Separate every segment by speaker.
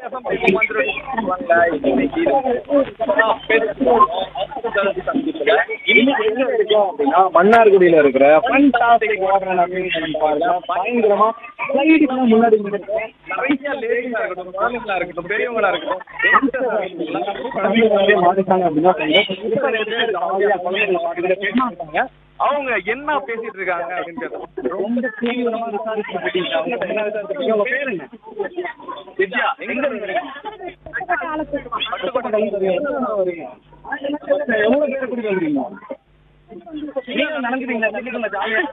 Speaker 1: வித்தியாசம் தெரியுமா வந்துருவாங்க இன்னைக்கு இப்பதான் பேசுறோம். சந்திப்புல. இன்னைக்கு எங்க இருக்கோம் அப்படின்னா மன்னார்குடியில இருக்கிற ஃபண்டாஸ்டிக் வாட்டர் அம்யூஸ்மெண்ட் பார்க்ல பயங்கரமா ஸ்லைடுக்கு முன்னாடி நின்னுட்டு நிறைய லேடிஸா இருக்கட்டும் குழந்தைங்களா இருக்கட்டும் பெரியவங்களா இருக்கட்டும் youngsters ஆ இருக்கட்டும், குழந்தைங்க மாறிட்டாங்க அப்படின்னா சொல்லுங்க. இப்ப ரெண்டு பேர் ஜாலியா குழந்தைங்களை பார்த்துட்டு பேசிட்டு இருக்காங்க. அவங்க என்ன பேசிட்டு இருக்காங்க அப்படின்னு கேட்டோம் ரொம்ப தீவிரமா விசாரிச்சுட்டு இருக்கீங்க அவங்க என்ன விசாரிச்சுட்டு உங்க பேர் என்ன வித்யா எங்க இருக்கீங்க பட்டுக்கோட்டை கல்லூரி. எத்தனை வரீங்க? எவ்வளவு பேர் கூட்டிட்டு வந்தீங்க நீங்க நினைக்கிறீங்களா தண்ணிக்குள்ள ஜாலியா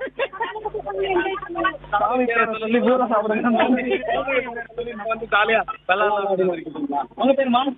Speaker 1: சாமி பேரை சொல்லி பூரா சாப்பிடுங்க வந்து ஜாலியா விளையாடலாம் அப்படின்னு இருக்கீங்களா உங்க பேர் மா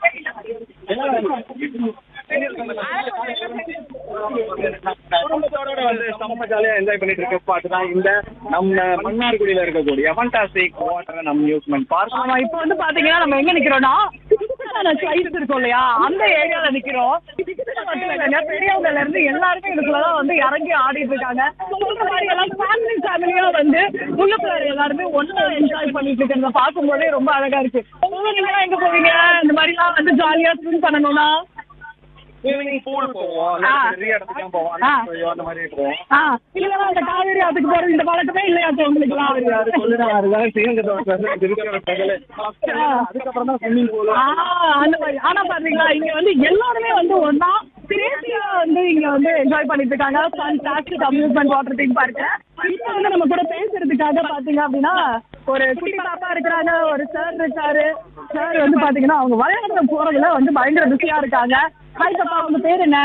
Speaker 1: குடும்பத்தோட வந்து செம்ம ஜாலியா என்ஜாய் பண்ணிட்டு இருக்க பாட்டு தான் இந்த நம்ம மன்னார்குடியில இருக்கக்கூடிய ஃபண்டாஸ்டிக் வாட்டர் அம்யூஸ்மெண்ட் பார்க்
Speaker 2: ஆமா இப்போ வந்து பாத்தீங்கன்னா நம்ம எங்க நிக்கிறோம்னா ஸ்லைஸ் இருக்கும் இல்லையா அந்த ஏரியால நிக்கிறோம் மட்டும் இல்லைங்க பெரியவங்கல இருந்து எல்லாருமே இதுக்குள்ளதான் வந்து இறங்கி ஆடிட்டு இருக்காங்க இந்த மாதிரி எல்லாம் ஃபேமிலி ஃபேமிலியா வந்து உள்ள பிள்ளைங்க எல்லாருமே ஒண்ணா என்ஜாய் பண்ணிட்டு இருக்கிறத பார்க்கும்போதே ரொம்ப அழகா இருக்கு உங்க நீங்க எங்க போவீங்க இந்த மாதிரி எல்லாம் வந்து ஜாலியா ஸ்விம் பண்ணணும்னா
Speaker 1: ஈவினிங் பூல் போவோம் இல்ல
Speaker 2: ஆ.
Speaker 1: பெரிய இடத்துக்கு போவோம்
Speaker 2: ஆ.
Speaker 1: அண்ணா அந்த மாதிரி போவோம்
Speaker 2: ஆ இல்லைன்னா அந்த காவேரி அதுக்கு போறது இந்த பழக்கமே இல்லையா உங்களுக்கு
Speaker 1: யாரு சொல்லுறாங்க அதுதான் சீக்கிரம் இருக்கிற பகல அதுக்கப்புறம் தான் ஸ்விம்மிங் பூல்
Speaker 2: ஆ, அந்த மாதிரி. ஆனா பாத்தீங்களா இங்க வந்து எல்லாருமே வந்து ஒன்னா கிரேசியா வந்து இங்க வந்து என்ஜாய் பண்ணிட்டு இருக்காங்க ஃபேன்டாஸ்டிக் அம்யூஸ்மெண்ட் வாட்டர் தீம் பார்க்க இப்போ வந்து நம்ம கூட பேசுறதுக்காக பாத்தீங்க அப்படின்னா ஒரு குட்டி பாப்பா இருக்கிறாங்க ஒரு சார் இருக்காரு சார் வந்து பாத்தீங்கன்னா அவங்க விளையாடுற போறதுல வந்து பயங்கர பிஸியா இருக்காங்க ஹாய் பாப்பா உங்க பேர் என்ன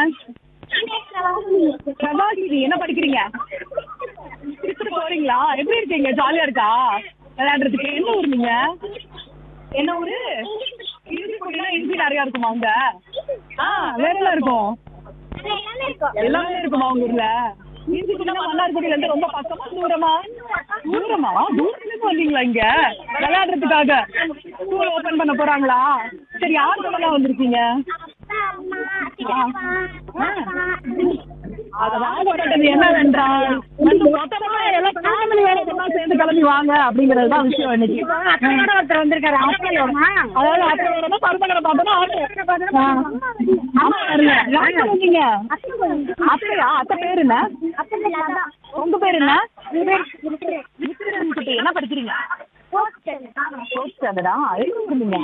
Speaker 2: பிரபாகிரி என்ன படிக்கிறீங்க திருப்பி போறீங்களா எப்படி இருக்கீங்க ஜாலியா இருக்கா விளையாடுறதுக்கு என்ன ஊர் நீங்க என்ன ஊரு இஞ்சி குடினா இஞ்சி நிறைய இருக்குமா அங்க ஆ வேற என்ன இருக்கும் எல்லாமே இருக்குமா உங்க ஊர்ல இஞ்சி குடினா மன்னார்குடியில இருந்து ரொம்ப பக்கமா தூரமா தூரமா தூரத்துல இருந்து வந்தீங்களா இங்க விளையாடுறதுக்காக ஸ்கூல் ஓபன் பண்ண போறாங்களா சரி யார் கூட வந்திருக்கீங்க அதெல்லாம் போட்டது என்னவென்றால் வந்து மொத்தமா எல்லாம் ஃபேமிலியோட ஒண்ணா சேர்ந்து கிளம்பி வாங்க அப்படிங்கறது தான் விஷயம் இன்னைக்கு ஒருத்தர் வந்திருக்காரு அதாவது அத்தையோட பருமகனை பார்த்தோம்னா ஆட்டோ ஆமா இருங்க யார் வந்தீங்க அத்தையா அத்தை பேர் என்ன உங்க பேர் என்ன விக்ரம் குட்டி என்ன படிக்கிறீங்க ஃபோர்த் ஸ்டாண்டர்டா எங்க இருந்தீங்க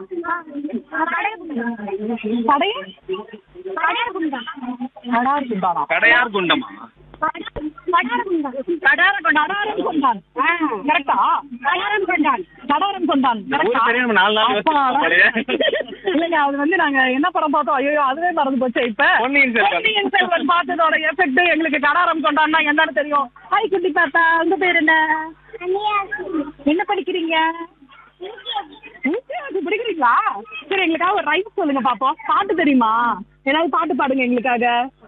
Speaker 2: கடையா கடார் குண்டானா
Speaker 1: கடையார் குண்டமா
Speaker 2: கடாரம் கடாரம் கொண்டான் கரெக்டா கடாரம் கொண்டான் கடாரம் கொண்டான்
Speaker 1: ஊர் தெரியாம நாலு நாள் யோசிச்சு
Speaker 2: இல்லைங்க அது வந்து நாங்க என்ன படம் பார்த்தோம் ஐயோ அதுவே மறந்து போச்சு இப்ப
Speaker 1: பொன்னியின் செல்வன்.
Speaker 2: பொன்னியின் செல்வன் பார்த்ததோட எஃபெக்ட் எங்களுக்கு கடாரம் கொண்டான்னா என்னன்னு தெரியும் ஹாய் குட்டி பாப்பா உங்க பேர் என்ன என்ன படிக்கிறீங்க அது படிக்கிறீங்களா சரி எங்களுக்காக ஒரு ரைட் சொல்லுங்க பாப்போம் பாட்டு தெரியுமா ஏதாவது பாட்டு பாடுங்க எங்களுக்காக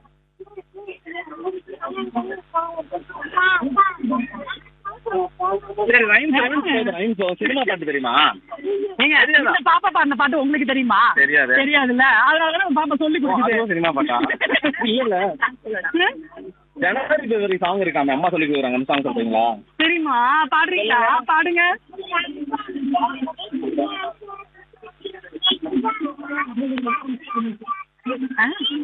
Speaker 1: சரி ரைம்ஸ் ரைம்ஸ் சினிமா பாட்டு தெரியுமா
Speaker 2: ஏங்க இந்த பாப்பா பாடின பாட்டு உங்களுக்கு தெரியுமா
Speaker 1: தெரியாது.
Speaker 2: தெரியாதுல்ல அதனால தான் பாப்பா சொல்லி கொடுக்குது
Speaker 1: அதுவும் சினிமா பாட்டா இல்ல ஜனவரி பிப்ரவரி சாங் இருக்காமே அம்மா சொல்லி கொடுக்குறாங்க அந்த சாங் சொல்றீங்களா
Speaker 2: தெரியுமா பாடுறீங்களா பாடுங்க ஆ?